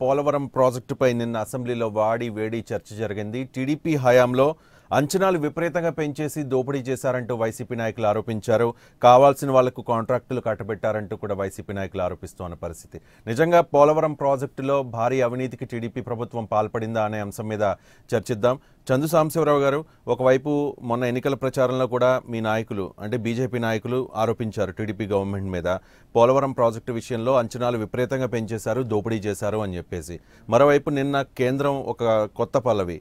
పోలవరం ప్రాజెక్టుపై నిన్న అసెంబ్లీలో వాడి వేడి చర్చ జరిగింది టీడీపీ హయాంలో అంచనాలు విపరీతంగా పెంచేసి దోపిడీ చేశారంటూ వైసీపీ నాయకులు ఆరోపించారు కావాల్సిన వాళ్లకు కాంట్రాక్టులు కట్టబెట్టారంటూ కూడా వైసీపీ నాయకులు ఆరోపిస్తున్న పరిస్థితి నిజంగా పోలవరం ప్రాజెక్టులో భారీ అవినీతికి టీడీపీ ప్రభుత్వం పాల్పడిందా అనే అంశం మీద చర్చిద్దాం చందు సాంబశివరావు గారు ఒకవైపు మొన్న ఎన్నికల ప్రచారంలో కూడా మీ నాయకులు అంటే బీజేపీ నాయకులు ఆరోపించారు టీడీపీ గవర్నమెంట్ మీద పోలవరం ప్రాజెక్టు విషయంలో అంచనాలు విపరీతంగా పెంచేశారు దోపిడీ చేశారు అని చెప్పేసి మరోవైపు నిన్న కేంద్రం ఒక కొత్త పల్లవి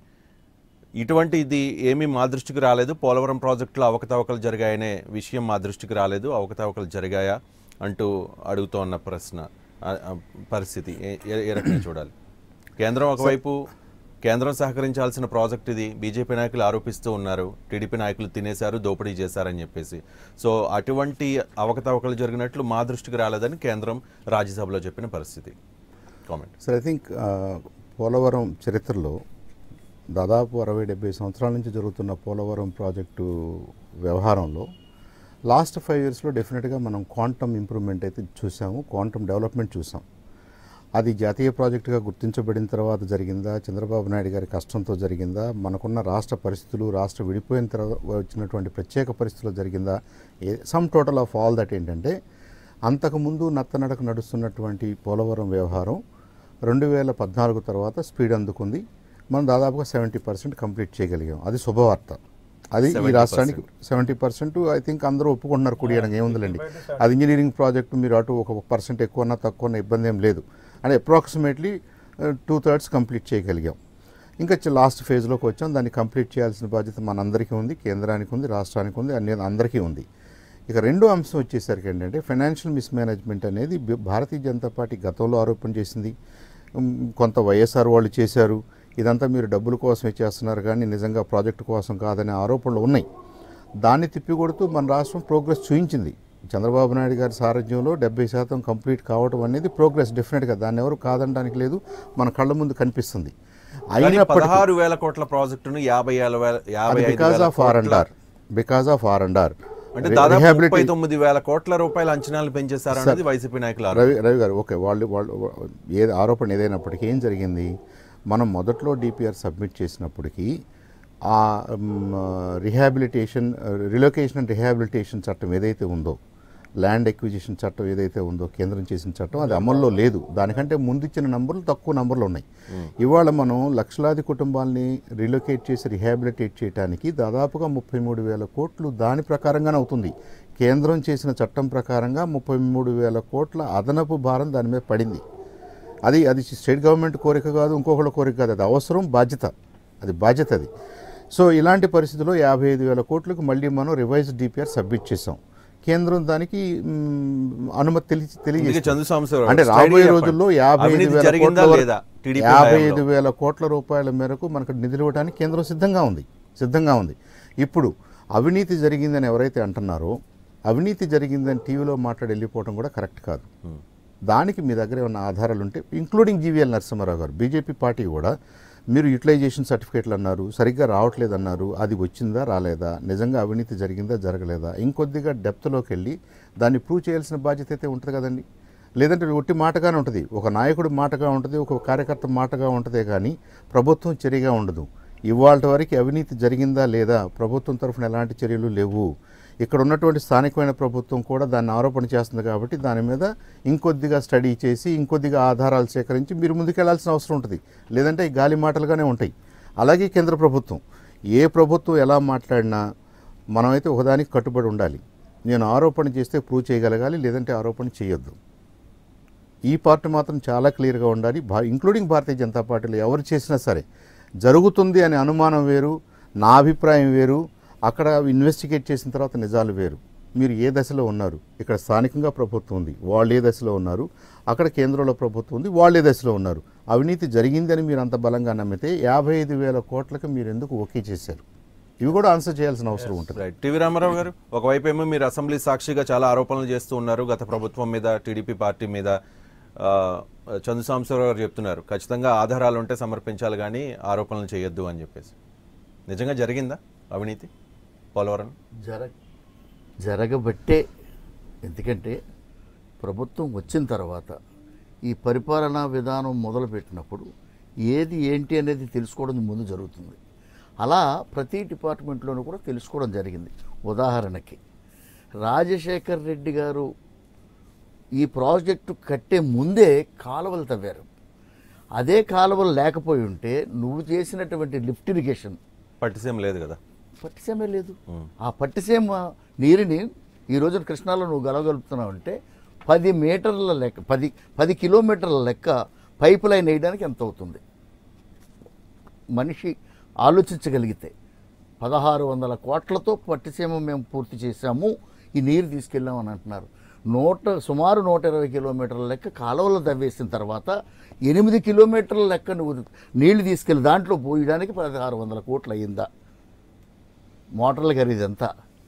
ఇటువంటి ఇది ఏమీ మా దృష్టికి రాలేదు పోలవరం ప్రాజెక్టులో అవకతవకలు జరిగాయనే విషయం మా దృష్టికి రాలేదు అవకతవకలు జరిగాయా అంటూ అడుగుతోన్న ప్రశ్న ఆ, ఆ, పరిస్థితి ఏ- ఏ- ఏ రకంగా చూడాలి కేంద్రం ఒకవైపు కేంద్రం సహకరించాల్సిన ప్రాజెక్ట్ ఇది బీజేపీ నాయకులు ఆరోపిస్తూ ఉన్నారు టీడీపీ నాయకులు తినేశారు దోపిడీ చేశారని చెప్పేసి సో అటువంటి అవకతవకలు జరిగినట్లు మా దృష్టికి రాలేదని కేంద్రం రాజ్యసభలో చెప్పిన పరిస్థితి comment sir I think Polavaram చరిత్రలో దాదాపు అరవై డెబ్బై సంవత్సరాల నుంచి జరుగుతున్న పోలవరం ప్రాజెక్టు వ్యవహారంలో లాస్ట్ ఫైవ్ ఇయర్స్లో డెఫినెట్గా మనం క్వాంటమ్ ఇంప్రూవ్మెంట్ అయితే చూసాము క్వాంటమ్ డెవలప్మెంట్ చూసాం అది జాతీయ ప్రాజెక్టుగా గుర్తించబడిన తర్వాత జరిగిందా చంద్రబాబు నాయుడు గారి కష్టంతో జరిగిందా మనకున్న రాష్ట్ర పరిస్థితులు రాష్ట్ర విడిపోయిన తర్వాత వచ్చినటువంటి ప్రత్యేక పరిస్థితుల్లో జరిగిందా sum total of all that ఏంటంటే అంతకుముందు నత్తనడక నడుస్తున్నటువంటి పోలవరం వ్యవహారం రెండు వేల పద్నాలుగు తర్వాత స్పీడ్ అందుకుంది మనం దాదాపుగా సెవెంటీ పర్సెంట్ కంప్లీట్ చేయగలిగాం అది శుభవార్త అది ఈ 70%. రాష్ట్రానికి సెవెంటీ పర్సెంట్ ఐ థింక్ అందరూ ఒప్పుకుంటున్నారు కుడియడానికి ఏముందిలేండి అది ఇంజనీరింగ్ ప్రాజెక్టు మీరు అటు ఒక పర్సెంట్ ఎక్కువన్నా తక్కువన్నా ఇబ్బంది ఏం లేదు అంటే అప్రాక్సిమేట్లీ టూ థర్డ్స్ కంప్లీట్ చేయగలిగాం ఇంకా లాస్ట్ ఫేజ్లోకి వచ్చాం దాన్ని కంప్లీట్ చేయాల్సిన బాధ్యత మనందరికీ ఉంది కేంద్రానికి ఉంది రాష్ట్రానికి ఉంది అన్ని అందరికీ ఉంది ఇక రెండో అంశం వచ్చేసరికి ఏంటంటే ఫైనాన్షియల్ మిస్మేనేజ్మెంట్ అనేది బి- భారతీయ జనతా పార్టీ గతంలో ఆరోపణ చేసింది ఉమ్, కొంత వైఎస్ఆర్ వాళ్ళు చేశారు ఇదంతా మీరు డబ్బుల కోసమే చేస్తున్నారు కానీ నిజంగా ప్రాజెక్టు కోసం కాదనే ఆరోపణలు ఉన్నాయి దాన్ని తిప్పికొడుతూ మన రాష్ట్రం ప్రోగ్రెస్ చూపించింది చంద్రబాబు నాయుడు గారి సారథ్యంలో డెబ్బై శాతం కంప్లీట్ కావడం అనేది ప్రోగ్రెస్ డెఫినెట్గా దాన్ని ఎవరు కాదనడానికి లేదు మన కళ్ళ ముందు కనిపిస్తుంది కానీ అయినప్పటికీ పదహారు వేల కోట్ల ప్రాజెక్టును యాభై ఏళ్ళ వేల- యాభై ఐదు బికాస్ వేల ఆఫ్ ఆర్ అండ్ కోట్ల- R because of R and R అంటే దాదాపు ముప్పై తొమ్మిది వేల కోట్ల రూపాయల అంచనాలు పెంచేశారు అనేది వైసీపీ నాయకులు ఆరోపణ. రవి రవి గారు ఓకే వాళ్ళు వాళ్ళు ఏ ఆరోపణ ఏదైనప్పటికీ ఏం జరిగింది మనం మొదట్లో డిపిఆర్ సబ్మిట్ చేసినప్పటికీ ఆ రిహాబిలిటేషన్ రిలొకేషన్ అండ్ రిహాబిలిటేషన్ చట్టం ఏదైతే ఉందో ల్యాండ్ ఎక్విజిషన్ చట్టం ఏదైతే ఉందో కేంద్రం చేసిన చట్టం అది అమల్లో లేదు దానికంటే ముందు ఇచ్చిన నంబర్లు తక్కువ నంబర్లు ఉన్నాయి ఇవాళ మనం లక్షలాది కుటుంబాలని రిలొకేట్ చేసి రిహాబిలిటేట్ చేయడానికి దాదాపుగా ముప్పై మూడు వేల కోట్లు దాని ప్రకారంగానే అవుతుంది కేంద్రం చేసిన చట్టం ప్రకారంగా ముప్పై మూడు వేల కోట్ల అదనపు భారం దాని మీద పడింది అది అది స్టేట్ గవర్నమెంట్ కోరిక కాదు ఇంకొకళ్ళ కోరిక కాదు అది అవసరం బాధ్యత అది బాధ్యత అది సో ఇలాంటి పరిస్థితుల్లో యాభై ఐదు వేల కోట్లకు మళ్ళీ మనం రివైజ్ డిపిఆర్ సబ్మిట్ చేసాం కేంద్రం దానికి మ్, అనుమతి తెలియ అందుకే తెలియజేసింది చందు సాంబశివరావు అంటే స్టడీ రాబోయే చెప్పండి. రోజుల్లో యాభై ఐదు అవినీతి వేల జరిగిందా కోట్ల లేదా వరకు- టీడీపీ యాభై హయాంలో? ఐదు వేల కోట్ల రూపాయల మేరకు మనకు నిధులు ఇవ్వడానికి కేంద్రం సిద్ధంగా ఉంది సిద్ధంగా ఉంది ఇప్పుడు అవినీతి జరిగిందని ఎవరైతే అంటున్నారో అవినీతి జరిగిందని టీవీలో మాట్లాడి వెళ్ళిపోవడం కూడా కరెక్ట్ కాదు దానికి మీ దగ్గర ఏమైనా ఆధారాలు ఉంటే ఇంక్లూడింగ్ జీవీఎల్ నరసింహారావు గారు బీజేపీ పార్టీ కూడా మీరు యూటిలైజేషన్ సర్టిఫికేట్లు అన్నారు సరిగ్గా రావట్లేదు అన్నారు అది వచ్చిందా రాలేదా నిజంగా అవినీతి జరిగిందా జరగలేదా ఇంకొద్దిగా డెప్త్లోకి వెళ్ళి దాన్ని ప్రూవ్ చేయాల్సిన బాధ్యత అయితే ఉంటుంది కదండి లేదంటే ఒట్టి మాటగానే ఉంటుంది ఒక నాయకుడు మాటగా ఉంటుంది ఒక కార్యకర్త మాటగా ఉంటుందే కానీ ప్రభుత్వం చర్యగా ఉండదు ఇవాళ వరకు అవినీతి జరిగిందా లేదా ప్రభుత్వం తరఫున ఎలాంటి చర్యలు లేవు ఇక్కడ ఉన్నటువంటి స్థానికమైన ప్రభుత్వం కూడా దాన్ని ఆరోపణ చేస్తుంది కాబట్టి దాని మీద ఇంకొద్దిగా స్టడీ చేసి ఇంకొద్దిగా ఆధారాలు సేకరించి మీరు ముందుకెళ్లాల్సిన అవసరం ఉంటుంది లేదంటే ఈ గాలి మాటలుగానే ఉంటాయి అలాగే కేంద్ర ప్రభుత్వం ఏ ప్రభుత్వం ఎలా మాట్లాడినా మనమైతే ఒకదానికి కట్టుబడి ఉండాలి నేను ఆరోపణ చేస్తే ప్రూవ్ చేయగలగాలి లేదంటే ఆరోపణ చేయొద్దు ఈ పార్టీ మాత్రం చాలా క్లియర్గా ఉండాలి భా ఇంక్లూడింగ్ భారతీయ జనతా పార్టీలో ఎవరు చేసినా సరే జరుగుతుంది అనే అనుమానం వేరు నా అభిప్రాయం వేరు అక్కడ ఇన్వెస్టిగేట్ చేసిన తర్వాత నిజాలు వేరు మీరు ఏ దశలో ఉన్నారు ఇక్కడ స్థానికంగా ప్రభుత్వం ఉంది వాళ్ళు ఏ దశలో ఉన్నారు అక్కడ కేంద్రంలో ప్రభుత్వం ఉంది వాళ్ళు ఏ దశలో ఉన్నారు అవినీతి జరిగిందని మీరు అంత బలంగా నమ్మితే యాభై ఐదు వేల కోట్లకు మీరు ఎందుకు ఓకే చేశారు ఇవి కూడా ఆన్సర్ చేయాల్సిన అవసరం ఉంటుంది రైట్ టీవీ రామారావు గారు ఒకవైపు ఏమో మీరు అసెంబ్లీ సాక్షిగా చాలా ఆరోపణలు చేస్తూ ఉన్నారు గత ప్రభుత్వం మీద టీడీపీ పార్టీ మీద ఆ, చందు సాంబశివరావు గారు చెప్తున్నారు ఖచ్చితంగా ఆధారాలు ఉంటే సమర్పించాలి కానీ ఆరోపణలు చేయొద్దు అని చెప్పేసి నిజంగా జరిగిందా అవినీతి పోలవరం జర జరగబట్టే ఎందుకంటే ప్రభుత్వం వచ్చిన తర్వాత ఈ పరిపాలనా విధానం మొదలుపెట్టినప్పుడు ఏది ఏంటి అనేది తెలుసుకోవడం ముందు జరుగుతుంది అలా ప్రతి డిపార్ట్మెంట్లోనూ కూడా తెలుసుకోవడం జరిగింది ఉదాహరణకి రాజశేఖర్ రెడ్డి గారు ఈ ప్రాజెక్టు కట్టే ముందే కాలువలు తవ్వారు అదే కాలువలు లేకపోయి ఉంటే నువ్వు చేసినటువంటి లిఫ్ట్ ఇరిగేషన్ పట్టిసీమ లేదు కదా పట్టిసీమే లేదు ఆ పట్టిసీమ నీరుని ఈ రోజున కృష్ణాలో నువ్వు గలగలుపుతున్నావు అంటే పది మీటర్ల లెక్క పది పది కిలోమీటర్ల లెక్క పైప్ లైన్ వేయడానికి ఎంత అవుతుంది మనిషి ఆలోచించగలిగితే పదహారు వందల కోట్లతో పట్టిసీమ మేము పూర్తి చేశాము ఈ నీరు తీసుకెళ్ళామని అంటున్నారు నూట సుమారు నూట ఇరవై కిలోమీటర్ల లెక్క కాలువలు తవ్వేసిన తర్వాత ఎనిమిది కిలోమీటర్ల లెక్క నువ్వు నీళ్లు తీసుకెళ్ళి దాంట్లో పోయడానికి పదహారు వందల కోట్లు అయ్యిందా మోటార్ల ఖరీదు ఎంత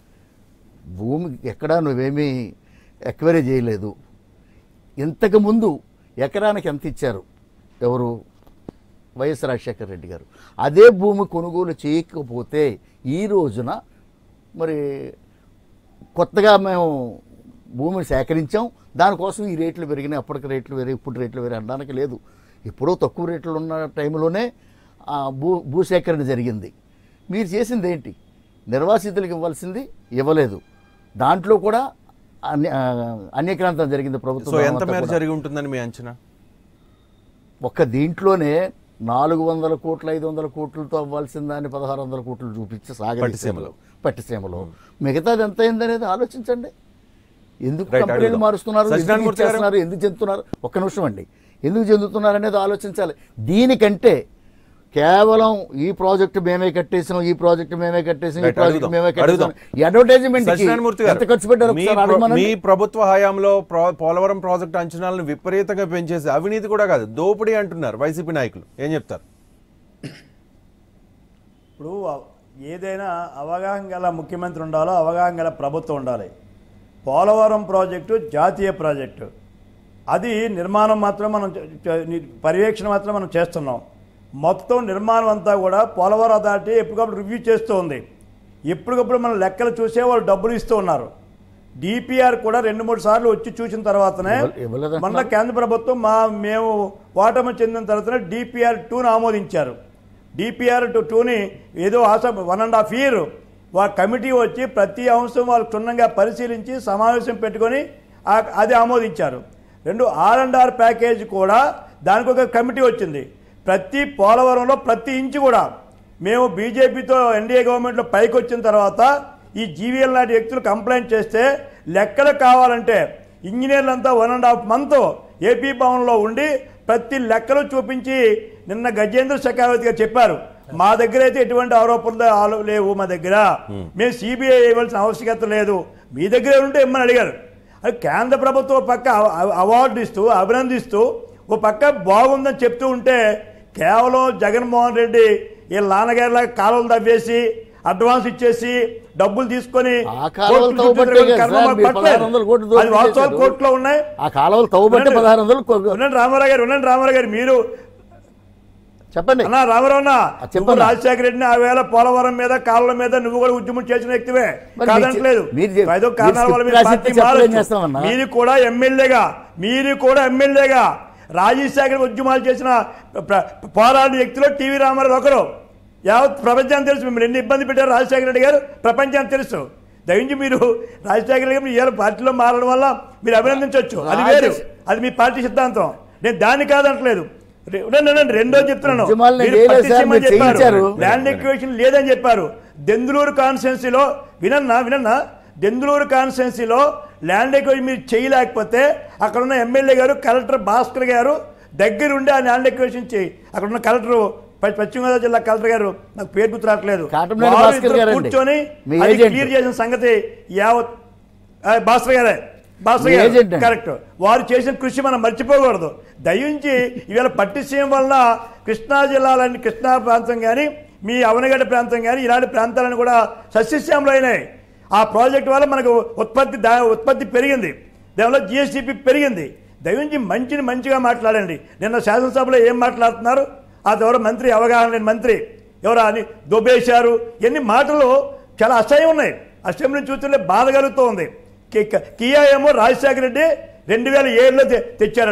భూమి ఎక్కడా నువ్వేమీ ఎక్వైరీ చేయలేదు ఇంతకుముందు ఎకరానికి ఎంత ఇచ్చారు ఎవరు వైఎస్ రాజశేఖర రెడ్డి గారు అదే భూమి కొనుగోలు చేయకపోతే ఈ రోజున మరి కొత్తగా మేము భూమిని సేకరించాం దానికోసం ఈ రేట్లు పెరిగినాయి అప్పటికి రేట్లు వేరే ఇప్పుడు రేట్లు వేరే అనడానికి లేదు ఎప్పుడో తక్కువ రేట్లు ఉన్న టైంలోనే ఆ భూ భూసేకరణ జరిగింది మీరు చేసింది ఏంటి నిర్వాసితులకు ఇవ్వాల్సింది ఇవ్వలేదు దాంట్లో కూడా అన్య ఆ, అన్యక్రాంతం జరిగింది ప్రభుత్వం సో ఎంత అంతా మేర కూడా. జరిగి ఉంటుందని మీ అంచనా ఒక్క దీంట్లోనే నాలుగు వందల కోట్లు ఐదు వందల కోట్లతో అవ్వాల్సిన దాన్ని పదహారు వందల కోట్లు చూపించి సాగదీశారు పట్టిసీమలో. పట్టిసీమలో మిగతాది ఎంత అయిందనేది ఆలోచించండి ఎందుకు Right, కంపెనీలు అడుగుదాం. మారుస్తున్నారు ఎందుకు సత్యనారాయణమూర్తి గారు? ఇచ్చేస్తున్నారు ఎందుకు చెందుతున్నారు ఒక్క నిమిషం అండి ఎందుకు చెందుతున్నారు అనేది ఆలోచించాలి దీనికంటే కేవలం ఈ ప్రాజెక్ట్ మేమే కట్టేసాం ఈ ప్రాజెక్ట్ మేమే కట్టేసాం ఈ Right, ప్రాజెక్ట్ అడుగుదాం. మేమే అడుగుదాం. కట్టేసాం అడ్వర్టైజ్మెంట్ సత్యనారాయణమూర్తి ఎంత ఖర్చు పెట్టారు మీ ఒకసారి ప్ర- అడగమనండి. మీ ప్రభుత్వ హయాంలో ప్రా- పోలవరం ప్రాజెక్టు అంచనాలను విపరీతంగా పెంచేసి అవినీతి కూడా కాదు దోపిడీ అంటున్నారు వైసీపీ నాయకులు ఏం చెప్తారు ఇప్పుడు ఏదైనా అవగాహన గల ముఖ్యమంత్రి ఉండాలో అవగాహన గల ప్రభుత్వం ఉండాలి పోలవరం ప్రాజెక్టు జాతీయ ప్రాజెక్టు అది నిర్మాణం మాత్రం మనం చ- చ- ని- పర్యవేక్షణ మాత్రం మనం చేస్తున్నాం మొత్తం నిర్మాణం అంతా కూడా పోలవరం అథారిటీ ఎప్పటికప్పుడు రివ్యూ చేస్తూ ఉంది ఎప్పటికప్పుడు మన లెక్కలు చూసే వాళ్ళు డబ్బులు ఇస్తూ ఉన్నారు డిపిఆర్ కూడా రెండు మూడు సార్లు వచ్చి చూసిన తర్వాతనే ఇవ్వ- ఇవ్వలేదంటున్నారు. మొన్న కేంద్ర ప్రభుత్వం మా మేము ఓటమి చెందిన తర్వాతనే డిపిఆర్ టూను ఆమోదించారు డిపిఆర్ టూ టూని ఏదో ఆశ వన్ అండ్ హాఫ్ ఇయర్ వా కమిటీ వచ్చి ప్రతి అంశం వాళ్ళు క్షుణ్ణంగా పరిశీలించి సమావేశం పెట్టుకొని ఆ- అది ఆమోదించారు రెండు ఆర్ అండ్ ఆర్ ప్యాకేజ్ కూడా దానికి ఒక కమిటీ వచ్చింది ప్రతి పోలవరంలో ప్రతి ఇంచు కూడా మేము బీజేపీతో ఎన్డీఏ గవర్నమెంట్లో పైకి వచ్చిన తర్వాత ఈ జీవీఎల్ లాంటి వ్యక్తులు కంప్లైంట్ చేస్తే లెక్కలు కావాలంటే ఇంజనీర్లంతా one and half month AP భవన్లో ఉండి ప్రతి లెక్కలు చూపించి నిన్న గజేంద్ర షెకావత్ గారు చెప్పారు మా దగ్గర అయితే ఎటువంటి ఆరోపణలు ఆలో- లేవు మా దగ్గర మేము సిబిఐ ఇవ్వాల్సిన ఆవశ్యకత లేదు మీ దగ్గర ఉంటే ఇమ్మని అడిగారు అది కేంద్ర ప్రభుత్వం ఓ పక్క అవ- అవ- అవార్డు ఇస్తూ అభినందిస్తూ ఓ పక్క బాగుందని చెప్తూ ఉంటే కేవలం జగన్మోహన్ రెడ్డి ఈ నాన్నగారిలాగా కాలువలు తవ్వేసి అడ్వాన్స్ ఇచ్చేసి డబ్బులు తీసుకొని ఆ కాలువలు కోర్టుల చుట్టూ తవ్వబట్టే తిరగడం కదా కర్మ సార్ మాకు మీరు పట్టలేదు. 1600 కోట్లు దోపిడీ అది వాస్తవాలు చేశారు. కోర్టులో ఉన్నాయి ఆ కాలువలు తవ్వబట్టే ఉండండి. పదహారు వందలు కొ- ఉండండి రామారావు గారు ఉండండి రామారావు గారు మీరు చెప్పండి అన్నా రామారావు అన్న ఆ, చెప్పన్నా. నువ్వు రాజశేఖర రెడ్డిని ఆ వేళ పోలవరం మీద కాళ్ళ మీద నువ్వు కూడా ఉద్యమం చేసిన వ్యక్తివే మరి కాదంటలేదు మీరు చె- ఏదో మీరు కారణాల వల్ల మీరు స్క్రిప్ట్ పార్టీ రాసిస్తే చెప్పలేం మారొచ్చు. చేస్తామన్నా. మీరు కూడా ఎమ్మెల్యేగా మీరు కూడా ఎమ్మెల్యేగా రాజశేఖర ఉద్యమాలు చేసిన ప్ర- పోరాడిన వ్యక్తిలో టీవీ రామారావు ఒకరు యావత్ ప్రపంచానికి తెలుసు మిమ్మల్ని ఎన్ని ఇబ్బంది పెట్టారు రాజశేఖర రెడ్డి గారు ప్రపంచానికి తెలుసు దయించి మీరు రాజశేఖర రెడ్డి గారు ఇవాళ పార్టీలో మారడం వల్ల మీరు అభినందించవచ్చు అది వేరు రాజశేఖర్- అది మీ పార్టీ సిద్ధాంతం నేను దాన్ని కాదంటలేదు రె- ఉండండి, ఉండండి, రెండో చెప్తున్నాను ఉద్యమాలను మీరు వేయలేదు సార్, పట్టిసీమ మీరు చెప్పారు. చేయించారు. ల్యాండ్ ఎక్వేషన్ లేదని చెప్పారు దెందులూరు కాన్స్టిట్యున్సీలో వినన్నా వినన్నా దెందులూరు కాన్స్టిట్యున్సీలో ల్యాండ్ ఎక్వేషన్ మీరు చేయలేకపోతే అక్కడ ఉన్న ఎమ్మెల్యే గారు కలెక్టర్ భాస్కర్ గారు దగ్గరుండి ఆ ల్యాండ్ ఎక్వేషన్ చేయి అక్కడ ఉన్న కలెక్టర్ ప- పశ్చిమ గోదావరి జిల్లా కలెక్టర్ గారు నాకు పేరు గుర్తు రావట్లేదు కాటమనేని వారు భాస్కర్ ఇద్దరు గారండి. కూర్చొని మీ అది ఏజెంట్. క్లియర్ చేసిన సంగతి యావత్ ఆ, భాస్కర్ గారే భాస్కర్ మీ గారు ఏజెంట్ అండి. కరెక్ట్ వారు చేసిన కృషి మనం మర్చిపోకూడదు దయించి ఇవాళ పట్టిసీమ వలన కృష్ణా జిల్లాలన్నీ కృష్ణా ప్రాంతం కానీ మీ అవనగడ్డ ప్రాంతం కానీ ఇలాంటి ప్రాంతాలను కూడా సస్యశ్యామలు అయినాయి ఆ ప్రాజెక్ట్ వల్ల మనకు ఉత్పత్తి దా ఉత్పత్తి పెరిగింది దానివల్ల జిఎస్టిపి పెరిగింది దయించి మంచిని మంచిగా మాట్లాడండి నిన్న శాసనసభలో ఏం మాట్లాడుతున్నారు ఆ ద్వారా మంత్రి అవగాహన లేని మంత్రి ఎవరు అని దొబ్బేశారు ఎన్ని మాటలు చాలా అసహ్యం ఉన్నాయి అసెంబ్లీ చూస్తుంటే బాధ కలుగుతూ ఉంది కి- కియా ఏమో రాజశేఖర రెడ్డి రెండు వేల ఏడులో తె- తెచ్చారట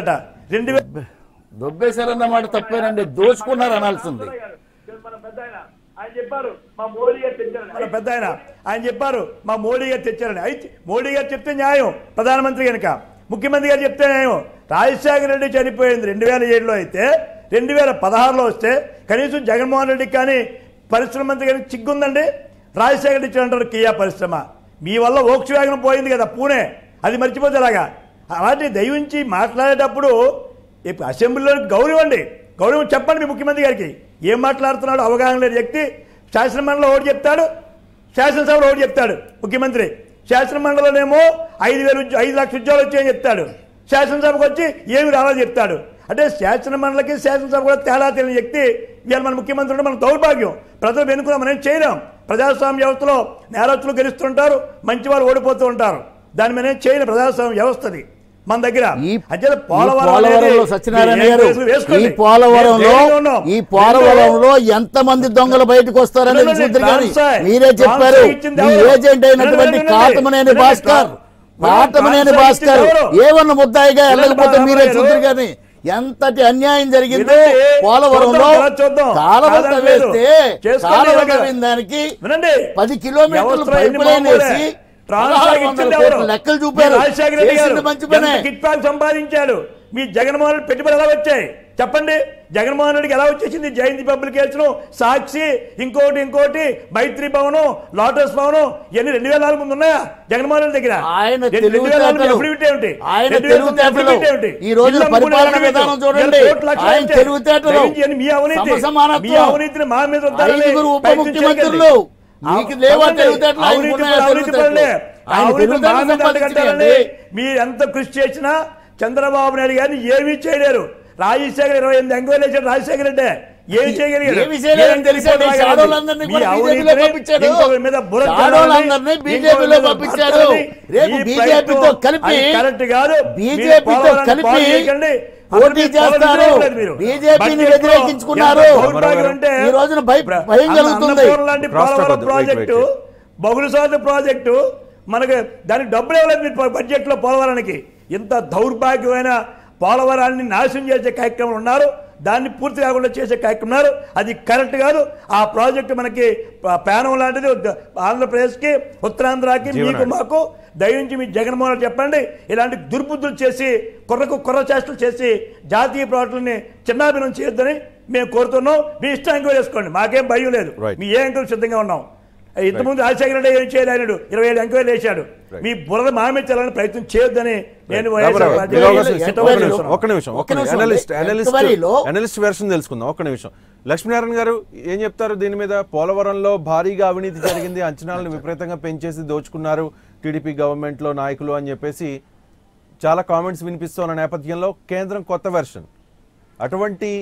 రెండు వేల దొబ్బేశారన్నమాట తప్పేనండి దోచుకున్నారు అనాల్సింది మన పెద్ద ఆయన ఆయన చెప్పారు మా మోడీ గారు తెచ్చారని మన పెద్ద ఆయన ఆయన చెప్పారు మా మోడీ గారు తెచ్చారని అయితే మోడీ గారు చెప్తే న్యాయం ప్రధానమంత్రి కనుక ముఖ్యమంత్రి గారు చెప్తే న్యాయం రాజశేఖర రెడ్డి చనిపోయింది రెండు వేల ఏడులో అయితే రెండు వేల పదహారులో వస్తే కనీసం జగన్మోహన్ రెడ్డికి కానీ పరిశ్రమ మంత్రి గారికి చిగ్గుందండి రాజశేఖర రెడ్డి ఇచ్చారంటారు కియా పరిశ్రమ మీ వల్ల ఓక్స్ వ్యాగన్ పోయింది కదా పూణే అది మర్చిపోతే ఎలాగా అలాంటి దయవించి మాట్లాడేటప్పుడు ఇప్పుడు అసెంబ్లీలో గౌరవండి గౌరవం చెప్పండి మీ ముఖ్యమంత్రి గారికి ఏం మాట్లాడుతున్నాడు అవగాహన లేని వ్యక్తి శాసనమండలిలో ఒకటి చెప్తాడు శాసనసభలో ఒకటి చెప్తాడు ముఖ్యమంత్రి శాసనమండలిలోనేమో ఐదు వేలు ఉద్యో- ఐదు లక్షల ఉద్యోగాలు వచ్చాయని చెప్తాడు శాసనసభకు వచ్చి ఏమి రావాలని చెప్తాడు అంటే శాసనమండలికి శాసనసభ కూడా తేడా తెలియని వ్యక్తి ఇవాళ మన ముఖ్యమంత్రి ఉంటే మన దౌర్భాగ్యం ప్రజలు వెనుకున్నాం మనం ఏం చేయలేం ప్రజాస్వామ్య వ్యవస్థలో నేరస్తులు గెలుస్తుంటారు మంచి వాళ్ళు ఓడిపోతూ ఉంటారు దాని మీద ఏం చేయలేం ప్రజాస్వామ్య వ్యవస్థది మన దగ్గర ఈ అంచేత ఈ పోలవరంలో అనేది సత్యనారాయణ మీరు గారు ఏం వేసుకోండి. ఈ పోలవరంలో మేము ఉన్నాం. ఈ పోలవరంలో ఎంత మంది దొంగలు బయటకు వస్తారనేది వినండి, చూద్దరు కానీ ట్రాన్సాయ్. మీరే చెప్పారు ట్రాన్సాయ్ ఇచ్చింది మీ ఎవరు? ఏజెంట్ అయినటువంటి వినండి, కాటమనేని వినండి. భాస్కర్ వినండి, కాటమనేని ట్రాన్సాయ్ భాస్కర్ ఇచ్చింది ఎవరు? ఏమన్నా ముద్దాయిగా వినండి, వెళ్ళకపోతే బాబు మీరే గారు. చూద్దరు కానీ ఎంతటి అన్యాయం జరిగిందో వినండి. పోలవరంలో చూద్దాం, తర్వాత చూద్దాం. కాలువ కాదని లేదు. తవ్వేస్తే చేసుకోండి కాలువ ఇలాగా. తవ్విన దానికి వినండి పది కిలోమీటర్లు వ్యవస్థలో పైప్ ఎన్ని లైన్ మామూలే. వేసి ట్రాన్స్ఫార్ పదహారు వందల ఇచ్చింది కోట్ల ఎవరు? లెక్కలు చూపారు మీ రాజశేఖర రెడ్డి గారు చేసింది మంచి పనే ఎంత కిట్ బ్యాక్ సంపాదించాడు మీ జగన్మోహన్ రెడ్డి పెట్టుబడి ఎలా వచ్చాయి చెప్పండి జగన్మోహన్ రెడ్డికి ఎలా వచ్చేసింది జయంతి పబ్లికేషన్ సాక్షి ఇంకోటి ఇంకోటి మైత్రి భవనం లోటస్ భవనం ఇవన్నీ రెండు వేల నాలుగు ముందు ఉన్నాయా జగన్మోహన్ రెడ్డి దగ్గర ఆయన రెండు- రెండు వేల నాలుగు తెలివితేటలు affidavit ఏమిటి? ఆయన రెండు వేల తొమ్మిది తెలివితేటలు affidavit ఏమిటి? ఈ రోజున ఇల్లు అమ్ముకునే పరిపాలన affidavit. విధానం ఇవాళ చూడండి కోట్ల లక్షలు ఆయన అంటే తెలివితేటలు దయచేసి అని మీ అవినీతి సమసమానత్వం. మీ అవినీతిని మా మీద రుద్దాలని ఐదుగురు ఉప ప్రయత్నం ముఖ్యమంత్రులు చేయకండి. మీకు లేవా అవునండి. తెలివితేటలు ఆయనకు అవినీతి ఉన్నాయా పరులే, అవినీతి తెలివితేటలు? పరులే. ఆయన అవినీతి తెలివితేటలు మా మీద సంపాదించాడండి. అంటగట్టారండి. మీరు ఎంత కృషి చేసినా చంద్రబాబు నాయుడు గారిని ఏమీ చేయలేరు రాజశేఖర్ ఇరవై ఎనిమిది ఎంక్వైరీ చేశాడు రాజశేఖర్ రెడ్డి ఏమి చేయగలిగారు ఏమి చేయలేదని తెలిసాడు. ఈ షాడోలందరినీ మీ కూడా అవినీతిని బీజేపీలో పంపించాడు. ఇంకొకరి మీద బురద షాడోలందరినీ చల్లాలని, బీజేపీలో ఇంకొకరి మీద పంపించాడు. భర్తలని, రేపు ఈ బీజేపీతో ప్రయత్నం కలిపి అది కరెక్ట్ కాదు బీజేపీతో మీరు పోలవరాన్ని కలిపి పాడు చేయకండి. పోటీ అసలు మీరు చేస్తారు. పోలవరం మీరు. బీజేపీని బడ్జెట్లో వ్యతిరేకించుకున్నారు. ఎంత దౌర్భాగ్యం అంటే ఈ రోజున భయ- ప్ర- భయం అన్న- కలుగుతుంది. అన్నపూర్ణ లాంటి Cross talk పోలవరం వద్దు. Wait, project wait. బహుళ శాత ప్రాజెక్టు మనకి దానికి డబ్బులు ఇవ్వలేదు మీరు బడ్జెట్లో పోలవరానికి ఇంత దౌర్భాగ్యమైన పోలవరాన్ని నాశనం చేసే కార్యక్రమం ఉన్నారు దాన్ని పూర్తి కాకుండా చేసే కార్యక్రమం ఉన్నారు అది కరెక్ట్ కాదు ఆ ప్రాజెక్టు మనకి ప- పేనం లాంటిది ఉద్ద- ఆంధ్రప్రదేశ్కి ఉత్తరాంధ్రకి మీకు జీవనాడి. మాకు దయించి మీ జగన్మోహన్ రెడ్డి చెప్పండి ఇలాంటి దుర్బుద్ధులు చేసి కుర్రకు కుర్ర చేష్టలు చేసి జాతీయ ప్రాజెక్టులని చిన్నాభినం చేయొద్దని మేము కోరుతున్నాం మీ ఇష్టం ఎంక్వైరీ చేసుకోండి మాకేం భయం లేదు Right. మీ ఏ ఎంక్వైరీ సిద్ధంగా ఉన్నాం ఇంతకుముందు రాజశేఖర రెడ్డి ఏం చేయలేడు ఇరవై ఏడు ఎంక్వైరీ వేశాడు Right. మీ బుర్ర మామించాలని ప్రయత్నం చేయొద్దని నేను వైఎస్ఆర్ రామారావు, పార్టీ మీరు ఎంక్వైరీలో- అవకాశం ఇస్తే- ఎంక్వైరీలో- ఒక్క నిమిషం, ఒక్క నిమిషం ఒక్క నిమిషం అనలిస్ట్ అండి. అనలిస్ట్ ఎంక్వైరీలో- అనలిస్ట్ వెర్షన్ తెలుసుకుందాం ఒక్క నిమిషం లక్ష్మీనారాయణ గారు ఏం చెప్తారు దీని మీద పోలవరంలో భారీగా అవినీతి జరిగింది అంచనాలను విపరీతంగా పెంచేసి దోచుకున్నారు టీడీపీ గవర్నమెంట్ లో నాయకులు అని చెప్పేసి చాలా కామెంట్స్ వినిపిస్తున్న నేపథ్యంలో కేంద్రం కొత్త వెర్షన్ అటువంటి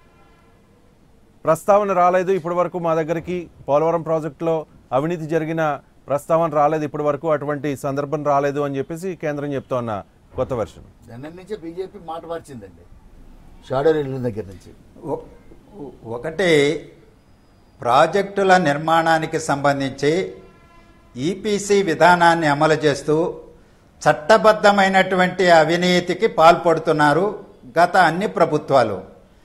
ప్రస్తావన రాలేదు ఇప్పటి వరకు మా దగ్గరికి పోలవరం ప్రాజెక్టులో అవినీతి జరిగిన ప్రస్తావన రాలేదు ఇప్పటి వరకు అటువంటి సందర్భం రాలేదు అని చెప్పేసి కేంద్రం చెప్తోన్న కొత్త వెర్షన్ నిన్న నుంచే బీజేపీ మాట మార్చిందండి షాడో రైలు దగ్గర నుంచి ఒ- ఒకటి ప్రాజెక్టుల నిర్మాణానికి సంబంధించి ఈపీసీ విధానాన్ని అమలు చేస్తూ చట్టబద్ధమైనటువంటి అవినీతికి పాల్పడుతున్నారు గత అన్ని ప్రభుత్వాలు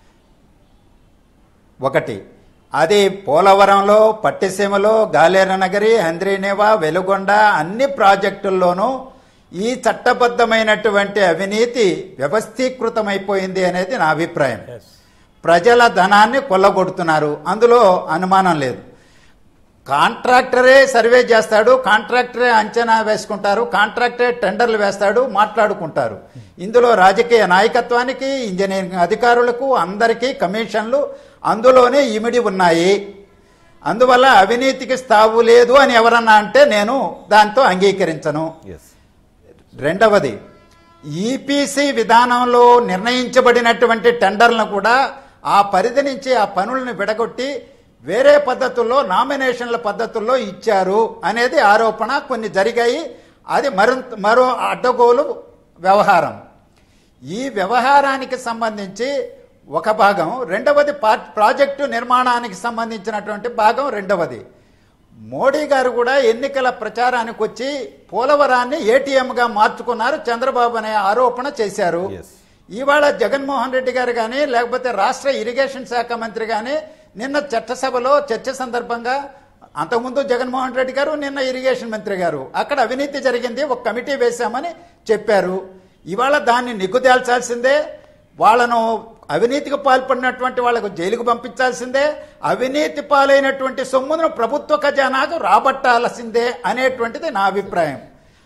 ఒకటి అది పోలవరంలో పట్టిసీమలో గాలేరనగరి హంద్రీనేవా వెలుగొండ అన్ని ప్రాజెక్టుల్లోనూ ఈ చట్టబద్ధమైనటువంటి అవినీతి వ్యవస్థీకృతమైపోయింది అనేది నా అభిప్రాయం ప్రజల ధనాన్ని కొల్లగొడుతున్నారు అందులో అనుమానం లేదు కాంట్రాక్టరే సర్వే చేస్తాడు కాంట్రాక్టరే అంచనా వేసుకుంటారు కాంట్రాక్టరే టెండర్లు వేస్తాడు మాట్లాడుకుంటారు ఇందులో రాజకీయ నాయకత్వానికి ఇంజనీరింగ్ అధికారులకు అందరికీ కమిషన్లు అందులోనే ఇమిడి ఉన్నాయి అందువల్ల అవినీతికి స్థావు లేదు అని ఎవరన్నా అంటే నేను దాంతో అంగీకరించను ఎస్ రెండవది ఈపీసీ విధానంలో నిర్ణయించబడినటువంటి టెండర్లను కూడా ఆ పరిధి నుంచి ఆ పనులను విడగొట్టి వేరే పద్ధతుల్లో నామినేషన్ల పద్ధతుల్లో ఇచ్చారు అనేది ఆరోపణ కొన్ని జరిగాయి అది మరింత మరో అడ్డగోలు వ్యవహారం ఈ వ్యవహారానికి సంబంధించి ఒక భాగం రెండవది పా- ప్రాజెక్టు నిర్మాణానికి సంబంధించినటువంటి భాగం రెండవది మోడీ గారు కూడా ఎన్నికల ప్రచారానికి వచ్చి పోలవరాన్ని ఏటీఎంగా మార్చుకున్నారు చంద్రబాబు అనే ఆరోపణ చేశారు Yes. ఇవాళ జగన్మోహన్ రెడ్డి గారు కానీ లేకపోతే రాష్ట్ర ఇరిగేషన్ శాఖ మంత్రి కానీ నిన్న చట్టసభలో చర్చ సందర్భంగా అంతకుముందు జగన్మోహన్ రెడ్డి గారు నిన్న ఇరిగేషన్ మంత్రి గారు అక్కడ అవినీతి జరిగింది ఒక కమిటీ వేశామని చెప్పారు ఇవాళ దాన్ని నిగ్గుదేల్చాల్సిందే వాళ్ళను అవినీతికి పాల్పడినటువంటి వాళ్ళకు జైలుకు పంపించాల్సిందే అవినీతి పాలైనటువంటి సొమ్మును ప్రభుత్వ ఖజానాకు రాబట్టాల్సిందే అనేటువంటిది నా అభిప్రాయం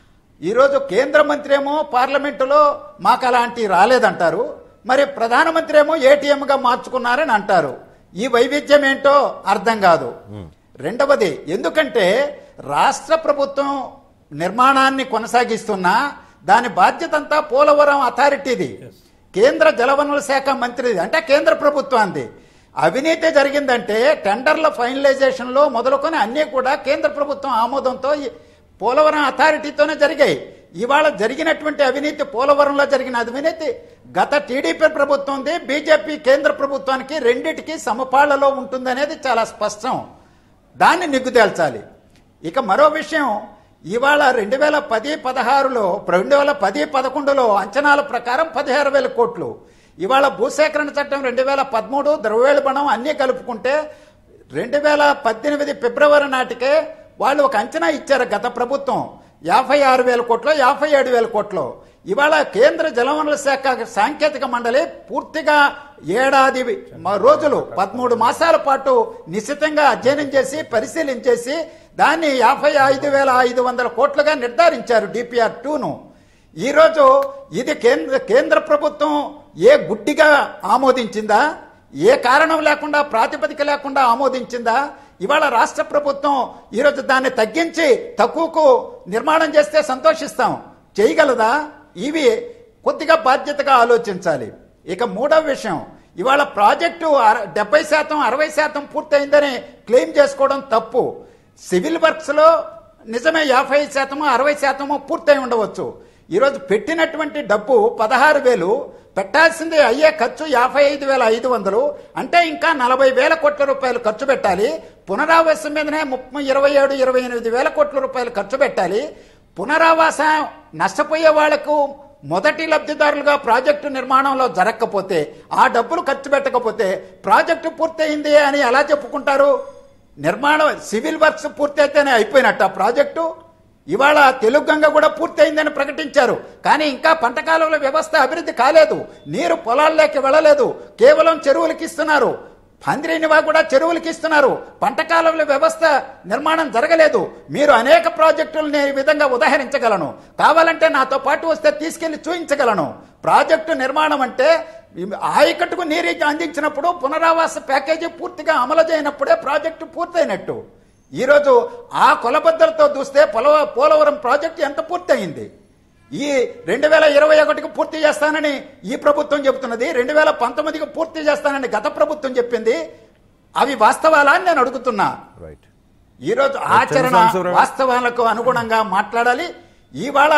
ఈరోజు కేంద్ర మంత్రి ఏమో పార్లమెంటులో మాకు అలాంటి రాలేదంటారు మరి ప్రధానమంత్రి ఏమో ఏటీఎంగా మార్చుకున్నారని అంటారు ఈ వైవిధ్యం ఏంటో అర్థం కాదు రెండవది ఎందుకంటే రాష్ట్ర ప్రభుత్వం నిర్మాణాన్ని కొనసాగిస్తున్నా దాని బాధ్యత అంతా పోలవరం అథారిటీది కేంద్ర జలవనరుల శాఖ మంత్రిది అంటే కేంద్ర ప్రభుత్వాన్ని అవినీతి జరిగిందంటే టెండర్ల ఫైనలైజేషన్లో మొదలుకొని అన్నీ కూడా కేంద్ర ప్రభుత్వం ఆమోదంతో ఈ పోలవరం అథారిటీతోనే జరిగాయి ఇవాళ జరిగినటువంటి అవినీతి పోలవరంలో జరిగిన అవినీతి గత టీడీపీ ప్రభుత్వంది బీజేపీ కేంద్ర ప్రభుత్వానికి రెండిటికి సమపాళ్లలో ఉంటుందనేది చాలా స్పష్టం దాన్ని నిగ్గుతేల్చాలి ఇక మరో విషయం ఇవాళ రెండు వేల పది పదహారులో రెండు వేల పది పదకొండులో అంచనాల ప్రకారం పదిహేను వేల కోట్లు ఇవాళ భూసేకరణ చట్టం రెండు వేల పదమూడు ద్రవ్యోల్బణం అన్నీ కలుపుకుంటే రెండు వేల పద్దెనిమిది ఫిబ్రవరి నాటికే వాళ్ళు ఒక అంచనా ఇచ్చారు గత ప్రభుత్వం యాభై ఆరు వేల కోట్లు యాభై ఏడు వేల కోట్లు ఇవాళ కేంద్ర జలవనరుల శాఖ సాంకేతిక మండలి పూర్తిగా ఏడాది మ- రోజులు పదమూడు మాసాల పాటు నిశ్చితంగా అధ్యయనం చేసి పరిశీలించేసి దాన్ని యాభై ఐదు వేల ఐదు వందల కోట్లుగా నిర్ధారించారు డిపిఆర్ టూను ఈరోజు ఇది కేంద్ర కేంద్ర ప్రభుత్వం ఏ గుడ్డిగా ఆమోదించిందా ఏ కారణం లేకుండా ప్రాతిపదిక లేకుండా ఆమోదించిందా ఇవాళ రాష్ట్ర ప్రభుత్వం ఈరోజు దాన్ని తగ్గించి తక్కువకు నిర్మాణం చేస్తే సంతోషిస్తాం చేయగలదా ఇవి కొద్దిగా బాధ్యతగా ఆలోచించాలి ఇక మూడవ విషయం ఇవాళ ప్రాజెక్టు అర- డెబ్బై శాతం అరవై శాతం పూర్తయిందని క్లెయిమ్ చేసుకోవడం తప్పు సివిల్ వర్క్స్లో నిజమే యాభై శాతము అరవై శాతము పూర్తయి ఉండవచ్చు ఈరోజు పెట్టినటువంటి డబ్బు పదహారు వేలు పెట్టాల్సింది అయ్యే ఖర్చు యాభై ఐదు వేల ఐదు వందలు అంటే ఇంకా నలభై వేల కోట్ల రూపాయలు ఖర్చు పెట్టాలి పునరావాసం మీదనే ముప్పై ఇరవై ఏడు ఇరవై ఎనిమిది వేల కోట్ల రూపాయలు ఖర్చు పెట్టాలి పునరావాసం నష్టపోయే వాళ్లకు మొదటి లబ్ధిదారులుగా ప్రాజెక్టు నిర్మాణంలో జరగకపోతే ఆ డబ్బులు ఖర్చు పెట్టకపోతే ప్రాజెక్టు పూర్తయింది అని ఎలా చెప్పుకుంటారు నిర్మాణం సివిల్ వర్క్స్ పూర్తయితేనే అయిపోయినట్టు ఆ ప్రాజెక్టు ఇవాళ తెలుగు గంగ కూడా పూర్తయిందని ప్రకటించారు కానీ ఇంకా పంట కాలువల వ్యవస్థ అభివృద్ధి కాలేదు నీరు పొలాల్లోకి వెళ్ళలేదు కేవలం చెరువులకి ఇస్తున్నారు పందిరినివా కూడా చెరువులకి ఇస్తున్నారు పంట కాలువల వ్యవస్థ నిర్మాణం జరగలేదు మీరు అనేక ప్రాజెక్టులను నేను ఈ విధంగా ఉదాహరించగలను కావాలంటే నాతో పాటు వస్తే తీసుకెళ్లి చూపించగలను ప్రాజెక్టు నిర్మాణం అంటే ఆయకట్టుకు నీరు అందించినప్పుడు పునరావాస ప్యాకేజీ పూర్తిగా అమలు చేయనప్పుడే ప్రాజెక్టు పూర్తయినట్టు ఈరోజు ఆ కొలబద్దలతో చూస్తే పొలవ పోలవరం ప్రాజెక్టు ఎంత పూర్తయింది ఈ రెండు వేల ఇరవై ఒకటికి పూర్తి చేస్తానని ఈ ప్రభుత్వం చెబుతున్నది రెండు వేల పంతొమ్మిదికి పూర్తి చేస్తానని గత ప్రభుత్వం చెప్పింది అవి వాస్తవాలా అని నేను అడుగుతున్నా రైట్ ఈరోజు ఆచరణ చంద్రశేఖరరావు. వాస్తవాలకు అనుగుణంగా మాట్లాడాలి ఇవాళ